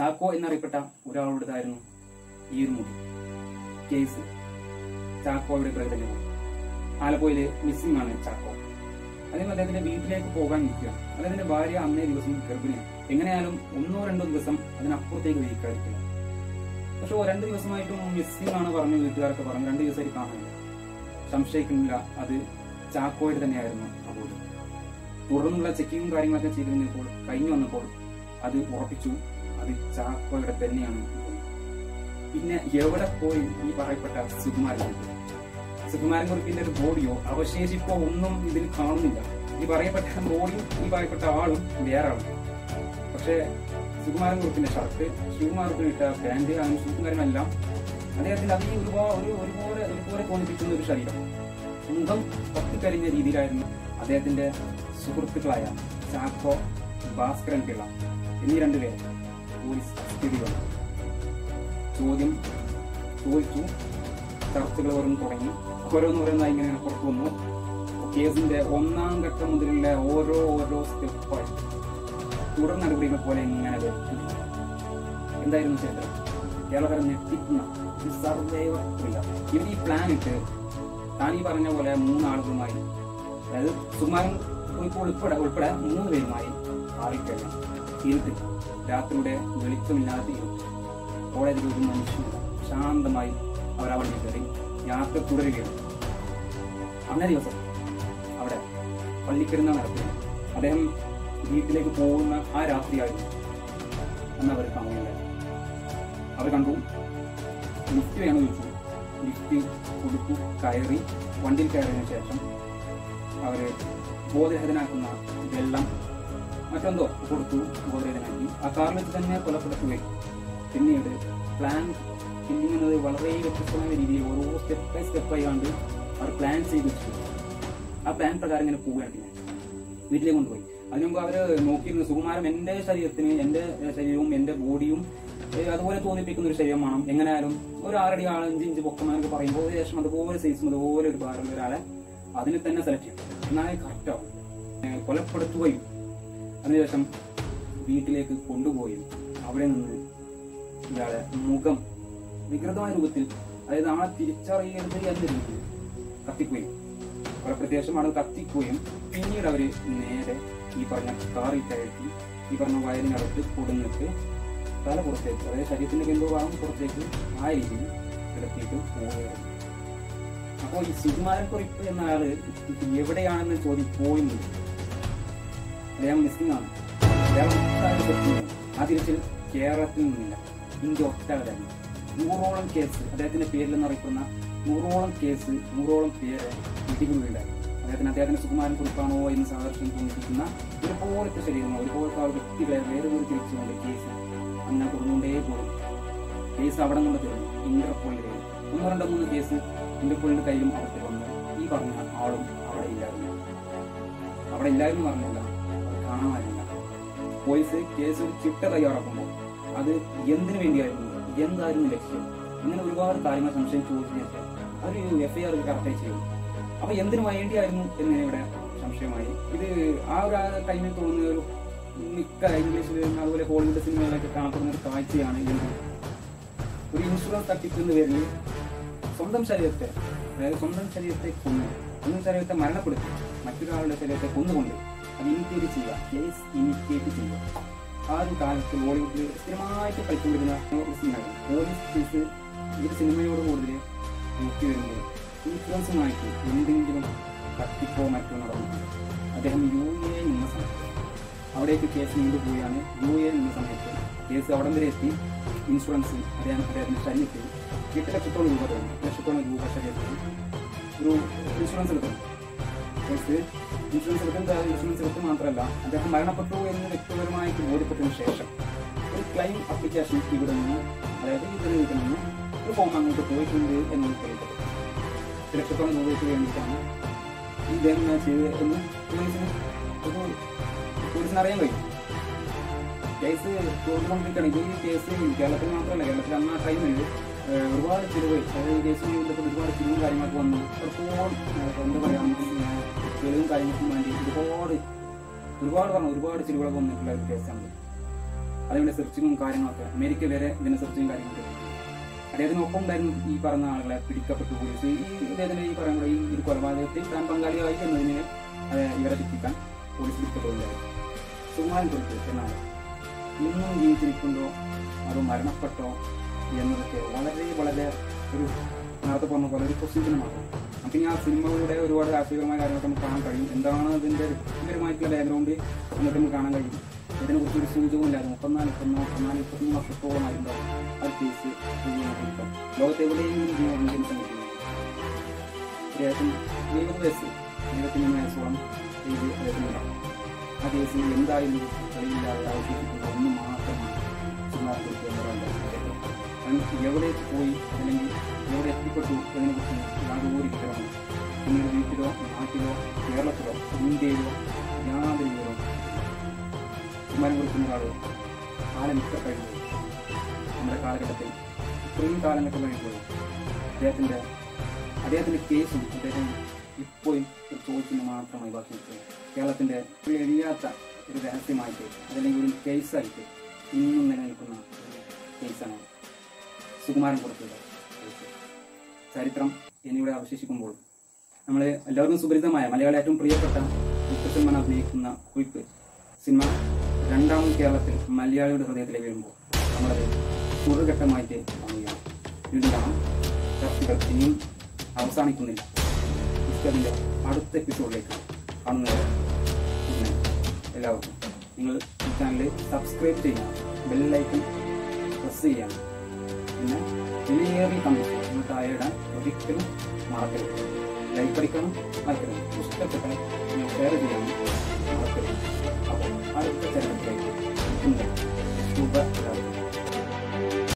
ചാക്കോ എന്നറിയപ്പെട്ട ഒരാളുടേതായിരുന്നു ഈ ഒരു മുടി കേസ് ചാക്കോയുടെ പ്രകടനമാണ് ആലപ്പുഴയില് മിസ്സിംഗ് ആണ് ചാക്കോ അദ്ദേഹം അദ്ദേഹത്തിന്റെ വീട്ടിലേക്ക് പോകാൻ നിൽക്കുകയാണ് അദ്ദേഹത്തിന്റെ ഭാര്യ അന്നേ ദിവസം ഗർഭിണിയാണ് എങ്ങനെയായാലും ഒന്നോ രണ്ടോ ദിവസം അതിനപ്പുറത്തേക്ക് വീക്കായിരിക്കില്ല പക്ഷെ രണ്ട് ദിവസമായിട്ടും മിസ്സിംഗ് ആണ് പറഞ്ഞു വീട്ടുകാരൊക്കെ പറഞ്ഞു രണ്ട് ദിവസമായിട്ട് കാണാനില്ല സംശയിക്കുന്നില്ല അത് ചാക്കോയുടെ തന്നെയായിരുന്നു അബോധം തുടർന്നുള്ള ചെക്കിങ്ങും കാര്യങ്ങളൊക്കെ ചെയ്തു കഴിഞ്ഞപ്പോൾ കഴിഞ്ഞു വന്നപ്പോൾ അത് ഉറപ്പിച്ചു അത് ചാക്കോയുടെ തന്നെയാണ് പിന്നെ എവിടെ പോയി ഈ പറയപ്പെട്ട സുകുമാരൻ സുകുമാരൻ കുറിപ്പിന്റെ ഒരു ബോഡിയോ അവശേഷിപ്പോ ഒന്നും ഇതിൽ കാണുന്നില്ല ഈ പറയപ്പെട്ട ബോഡിയും ഈ പറയപ്പെട്ട ആളും വേറെ ആളും പക്ഷേ സുകുമാരൻ കുറിപ്പിന്റെ ഷർട്ട് ശിവകുമാർ കുറിപ്പിന് ഇട്ട പാന്റ് അങ്ങനെ സുകുമാരനെല്ലാം അദ്ദേഹത്തിന്റെ അതിൽ ഒരുപാട് ഒരു ഒരുപോലെ ഒരുപോലെ തോന്നിപ്പിക്കുന്ന ഒരു ശരീരം മുഖം പൊട്ടിക്കരിഞ്ഞ രീതിയിലായിരുന്നു അദ്ദേഹത്തിന്റെ സുഹൃത്തുക്കളായ ചാക്കോ ഭാസ്കരൻ പിള്ള എന്നീ രണ്ടുപേരെ പോലീസ് സ്ഥിതി വന്നു ചോദ്യം ചോദിച്ചു ചർച്ചകൾ ഓരോന്ന് തുടങ്ങി ഓരോന്നോരോന്നായി ഇങ്ങനെ പുറത്തു വന്നു കേസിന്റെ ഒന്നാം ഘട്ടം മുതലുള്ള ഓരോ ഓരോ സ്റ്റെപ്പായി തുടർ നടപടികളെ പോലെ ഇങ്ങനെ വരുന്നു എന്തായിരുന്നു ചെയ്തത് കേരളക്കര ഞെട്ടിക്കുന്ന ഒരു സർവൈവർ ത്രില്ലർ ഇവർ ഈ പ്ലാൻ ഇട്ട് താൻ ഈ പറഞ്ഞ പോലെ മൂന്നാളുകളുമായി അതായത് സുമാരൻ ഇപ്പോൾ ഉൾപ്പെടെ ഉൾപ്പെടെ മൂന്ന് പേരുമായി ആറിക്കഴിഞ്ഞു ഇരുട്ട് രാത്രിയുടെ വെളിച്ചമില്ലാത്ത ഇരുട്ട് കോളേജിൽ ഒരു മനുഷ്യനില്ല ശാന്തമായി അവർ അവിടെ കയറി യാത്ര തുടരുകയാണ് അന്നേ ദിവസം അവിടെ പള്ളിക്കരുന്ന നടത്തി അദ്ദേഹം വീട്ടിലേക്ക് പോകുന്ന ആ രാത്രിയായിരുന്നു അന്ന് അവർ കാണുന്നില്ല അവർ കണ്ടു ലിഫ്റ്റ് വേണം ചോദിച്ചു ലിഫ്റ്റ് കൊടുത്തു കയറി വണ്ടിയിൽ കയറിയതിനു ശേഷം അവര് ബോധരഹിതനാക്കുന്ന വെള്ളം മറ്റെന്തോ കൊടുത്തു ബോധരഹിതനാക്കി ആ കാറിൽ വെച്ച് തന്നെ കൊലപ്പെടുത്തുകയും പിന്നീട് പ്ലാൻ ഫില്ലിംഗ് എന്നത് വളരെ വ്യത്യസ്തമായ രീതിയിൽ ഓരോ സ്റ്റെപ്പ് ബൈ സ്റ്റെപ്പായി കണ്ട് അവർ പ്ലാൻ ചെയ്ത് വെച്ചു ആ പ്ലാൻ പ്രകാരം ഇങ്ങനെ പോവുകയാണ് പിന്നെ വീട്ടിലേക്ക് കൊണ്ടുപോയി അതിനു മുമ്പ് അവര് നോക്കിയിരുന്നു സുകുമാരൻ എന്റെ ശരീരത്തിന് എന്റെ ശരീരവും എന്റെ ബോഡിയും ഏഹ് അതുപോലെ തോന്നിപ്പിക്കുന്ന ഒരു ശരീരമാണ് എങ്ങനെയായാലും ഒരു ആറടി ആൾ അഞ്ച് ഇഞ്ച് പൊക്കമാനൊക്കെ പറയുമ്പോൾ ഏകദേശം അതുപോലെ സൈസും അതുപോലെ ഒരു ഭാരമുള്ള ഒരാളെ അതിനെ തന്നെ സെലക്ട് ചെയ്യും എന്നാലേ കറക്റ്റാവും ഏഹ് കൊലപ്പെടുത്തുകയും അതിനുശേഷം വീട്ടിലേക്ക് കൊണ്ടുപോയി അവിടെ നിന്ന് ഇയാളെ മുഖം വികൃതമായ രൂപത്തിൽ അതായത് ആളെ തിരിച്ചറിയരുത് എന്ന രീതിയിൽ കത്തിക്കുകയും കൊലപ്പെടുത്തിയ ശേഷം ആൾ കത്തിക്കുകയും പിന്നീട് അവര് നേരെ ഈ പറഞ്ഞ കാറിൽ കയറ്റി ഈ പറഞ്ഞ വയലിനകത്ത് കൊടുന്നിട്ട് തല പുറത്തേക്ക് അതായത് ശരീരത്തിന്റെ എന്തോ ഭാഗം പുറത്തേക്ക് ആ രീതിയിൽ കിടത്തിയിട്ട് പോവുകയായിരുന്നു അപ്പോൾ ഈ സുകുമാരൻ കുറിപ്പ് എന്ന ആള് എവിടെയാണെന്ന് ചോദ്യം പോയിട്ടുണ്ട് അദ്ദേഹം മിസ്സിംഗ് ആണ് അദ്ദേഹം ഒട്ടാകെ തെറ്റുന്നു. ആ തിരിച്ചിൽ കേരളത്തിൽ നിന്നില്ല ഇന്ത്യ ഒട്ടാകെ തന്നെ നൂറോളം കേസ് അദ്ദേഹത്തിന്റെ പേരിൽ എന്നറിയപ്പെടുന്ന നൂറോളം കേസ് നൂറോളം പേര് ഇടിക്കുകയുണ്ടായി അദ്ദേഹത്തിന് അദ്ദേഹത്തിന്റെ സുകുമാരൻ കുറിപ്പാണോ എന്ന് സംഘർഷം തോന്നിപ്പിക്കുന്ന ഒരുപോലത്തെ ശരീരമോ ഒരുപോലത്തെ ആ വ്യക്തികളെ വേറെ ഒരു തിരിച്ചുകൊണ്ട് കേസ് അങ്ങനെ തുടർന്നുകൊണ്ടേ പോകും കേസ് അവിടെ കൊണ്ട് തീർന്നു ഇന്റർപോളിന്റെ കയ്യിൽ ഒന്നോ രണ്ടോ മൂന്ന് കേസ് ഇന്റർപോളിന്റെ കയ്യിലും അകത്ത് വന്നു ഈ പറഞ്ഞ ആളും അവിടെ ഇല്ലായിരുന്നു അവിടെ ഇല്ലായിരുന്നു പറഞ്ഞില്ല അത് കാണാമായിരുന്നില്ല പോലീസ് കേസ് ഒരു ചിട്ട തയ്യാറാക്കുമ്പോൾ അത് എന്തിനു വേണ്ടിയായിരുന്നു എന്തായിരുന്നു ലക്ഷ്യം ഇങ്ങനെ ഒരുപാട് കാര്യങ്ങൾ സംശയം ചോദിച്ചു അവർ എഫ്ഐആർ കറക്റ്റായി ചെയ്യും അപ്പൊ എന്തിനു വേണ്ടിയായിരുന്നു എന്ന് ഇവിടെ സംശയമായി ഇത് ആ ഒരു ടൈമിൽ തോന്നുന്ന ഒരു മിക്ക ഇംഗ്ലീഷിലും അതുപോലെ ഹോളിവുഡ് സിനിമകളിലൊക്കെ കാണപ്പെടുന്ന ഒരു കാഴ്ചയാണ് എന്ത് ഒരു ഇൻഷുറൻസ് തട്ടിപ്പിന്റെ പേരിൽ സ്വന്തം ശരീരത്തെ അതായത് സ്വന്തം ശരീരത്തെ കൊന്നു സ്വന്തം ശരീരത്തെ മരണപ്പെടുത്തി മറ്റൊരാളുടെ ശരീരത്തെ കൊന്നുകൊണ്ട് അത് ഇമിറ്റേറ്റ് ചെയ്യുക കേസ് ഇമിറ്റേറ്റ് ചെയ്യുക ആ ഒരു കാലത്ത് ബോളിവുഡിൽ സ്ഥിരമായിട്ട് കളിച്ചുകൊണ്ടിരുന്ന ഒരു സിനിമയാണ് പോലീസ് കേസ് ഈ ഒരു സിനിമയോട് കൂടുതൽ നോക്കി വരുമ്പോൾ ഇൻഫ്ലുവൻസുമായിട്ട് എന്തെങ്കിലും തട്ടിപ്പോ മറ്റോ നടന്നു അദ്ദേഹം യു എ നിന്ന സമയത്ത് അവിടേക്ക് കേസ് നീണ്ടുപോയാണ് യു എ നിന്ന സമയത്ത് കേസ് അവിടം വരെ എത്തി ഇൻഷുറൻസ് അദ്ദേഹം അദ്ദേഹത്തിന്റെ ശരീരത്തിൽ എട്ട് ലക്ഷത്തോളം രൂപ തോന്നി എട്ട് ലക്ഷത്തോളം രൂപ ശരീരത്തിൽ ഒരു ഇൻഷുറൻസ് എടുക്കുന്നു കേസ് ഇൻഷുറൻസ് എടുക്കുന്നത് ഇൻഷുറൻസ് എടുത്ത് മാത്രമല്ല അദ്ദേഹം മരണപ്പെട്ടു എന്ന് വ്യക്തിപരമായിട്ട് ബോധ്യപ്പെട്ടതിന് ശേഷം ഒരു ക്ലെയിം അപ്ലിക്കേഷൻ ഇവിടെ നിന്ന് അതായത് ഇവിടെ വീട്ടിൽ നിന്ന് ഒരു ഫോം അങ്ങോട്ട് പോയിട്ടുണ്ട് എന്നാണ് പറയുന്നത് എട്ട് ലക്ഷത്തോളം രൂപയ്ക്ക് വേണ്ടിയിട്ടാണ് ഈ ഇദ്ദേഹം ഞാൻ ചെയ്തത് എന്ന് പോലീസിന് ഒരു പോലീസിന് അറിയാൻ കഴിയും കേസ് തോന്നുകൊണ്ടിരിക്കുകയാണ് ഈ കേസ് കേരളത്തിൽ മാത്രമല്ല കേരളത്തിൽ അന്ന് ആ ടൈമിൽ ഏഹ്, ഒരുപാട് ചിലവ് അതായത് കേസുമായി ബന്ധപ്പെട്ട് ഒരുപാട് ചിലവും കാര്യങ്ങളൊക്കെ വന്നു എത്രത്തോളം ഏഹ്, എന്താ പറയാ ഏഹ്, തെളിവും കാര്യങ്ങൾക്കും വേണ്ടി ഒരുപാട് ഒരുപാട് പറഞ്ഞു ഒരുപാട് ചിലവുകളൊക്കെ വന്നിട്ടുള്ള ഒരു കേസാണ് അതിന്റെ സെർച്ചിങ്ങും കാര്യങ്ങളൊക്കെ അമേരിക്ക വരെ ഇതിന്റെ സെർച്ചിങ്ങും കാര്യങ്ങളൊക്കെ അദ്ദേഹത്തിനൊപ്പം ഉണ്ടായിരുന്നു ഈ പറഞ്ഞ ആളുകളെ പിടിക്കപ്പെട്ടു പോലീസ് ഈ ഇദ്ദേഹത്തിന്റെ ഈ പറയുന്ന ഈ ഒരു കൊലപാതകത്തിൽ താൻ പങ്കാളിയായി എന്നതിനെ അത് ഇവരെ ശിക്ഷിക്കാൻ പോലീസ് പിടിക്കപ്പെടുകയായി സുമാരൻ കൊടുത്തു എന്നാണ് ഇന്നും ജീവിച്ചിരിക്കുന്നുണ്ടോ അതോ മരണപ്പെട്ടോ എന്നതൊക്കെ വളരെ വളരെ ഒരു നേരത്തെ പറഞ്ഞ പോലെ ഒരു ക്വസ്റ്റ്യൻ മാത്രം നമുക്ക് ഇനി ആ സിനിമകളുടെ ഒരുപാട് രാഷ്ട്രീയപരമായ കാര്യങ്ങളൊക്കെ നമുക്ക് കാണാൻ കഴിയും എന്താണ് അതിന്റെ വ്യക്തിപരമായിട്ടുള്ള ബാക്ക്ഗ്രൗണ്ട് എന്നിട്ട് നമുക്ക് കാണാൻ കഴിയും ഇതിനെ കുറിച്ച് ഒരു സൂചകമില്ലാതെ മുപ്പത്തിനാല് മുപ്പത്തൊന്ന് മുപ്പത്തിനാല് മുപ്പത്തൊന്ന് വർഷത്തോളമായിട്ടുണ്ടാവും ആ കേസ് ചെയ്യാനായിട്ടുണ്ടാവും ലോകത്ത് എവിടെയെങ്കിലും ജീവൻ ജനിക്കാൻ അദ്ദേഹത്തിന് എഴുപത് വയസ്സ് എഴുപത്തിമൂന്ന് വയസ്സോളം ഏജ് അദ്ദേഹത്തിനുണ്ടാവും ആ കേസിൽ എന്തായാലും തെളിവില്ലാതെ അവശേഷിക്കുന്ന ഒന്ന് മാത്രമാണ് സുമാരക്കുറിച്ച് എന്ന് പറയുന്നത് കാരണം എവിടെ പോയി അല്ലെങ്കിൽ എവിടെ എത്തിപ്പെട്ടു എന്നതിനെക്കുറിച്ച് യാതൊരു വിവരവും നിങ്ങളുടെ വീട്ടിലോ നാട്ടിലോ കേരളത്തിലോ ഇന്ത്യയിലോ യാതൊരു വിവരവും സുമാരം കൊടുക്കുന്ന ഒരാൾ കാലം ഇത്ര കഴിഞ്ഞു നമ്മുടെ കാലഘട്ടത്തിൽ ഇത്രയും കാലഘട്ടം കഴിയുമ്പോൾ അദ്ദേഹത്തിൻ്റെ അദ്ദേഹത്തിൻ്റെ കേസും അദ്ദേഹം ഇപ്പോഴും ഒരു ചോദ്യത്തിന് മാത്രമായി ബാക്കി നിൽക്കുക കേരളത്തിൻ്റെ ഒരു എഴുതാത്ത ഒരു രഹസ്യമായിട്ട് അതല്ലെങ്കിൽ ഒരു കേസായിട്ട് ഇന്നും നിലനിൽക്കുന്ന ഒരു കേസാണ് സുകുമാരൻ കൊടുത്തത് കേസ് ചരിത്രം എന്നിവിടെ അവശേഷിക്കുമ്പോൾ നമ്മൾ എല്ലാവർക്കും സുപരിതമായ മലയാളി ഏറ്റവും പ്രിയപ്പെട്ട മുത്തച്ഛന്മാൻ അഭിനയിക്കുന്ന കുയിപ്പ് സിനിമ രണ്ടാമത് കേരളത്തിൽ മലയാളിയുടെ ഹൃദയത്തിലേക്ക് വരുമ്പോൾ നമ്മളത് തുടർഘട്ടമായിട്ട് കാണുകയാണ് വീണ്ടും കാണാം ചർച്ചകൾ ഇനിയും അവസാനിക്കുന്നില്ല പുസ്തകത്തിന്റെ അടുത്ത എപ്പിസോഡിലേക്ക് കാണുന്നവരെ പിന്നെ എല്ലാവർക്കും നിങ്ങൾ ഈ ചാനൽ സബ്സ്ക്രൈബ് ചെയ്യാം ബെല്ലൈക്കൺ പ്രസ് ചെയ്യാം പിന്നെ വിലയേറിയ കമൻസ് നിങ്ങൾ താഴെ ഇടാൻ ഒരിക്കലും മറക്കരുത് ലൈക്ക് അടിക്കണം മറക്കരുത് ഇഷ്ടപ്പെട്ടാൽ നിങ്ങൾ ഷെയർ ചെയ്യണം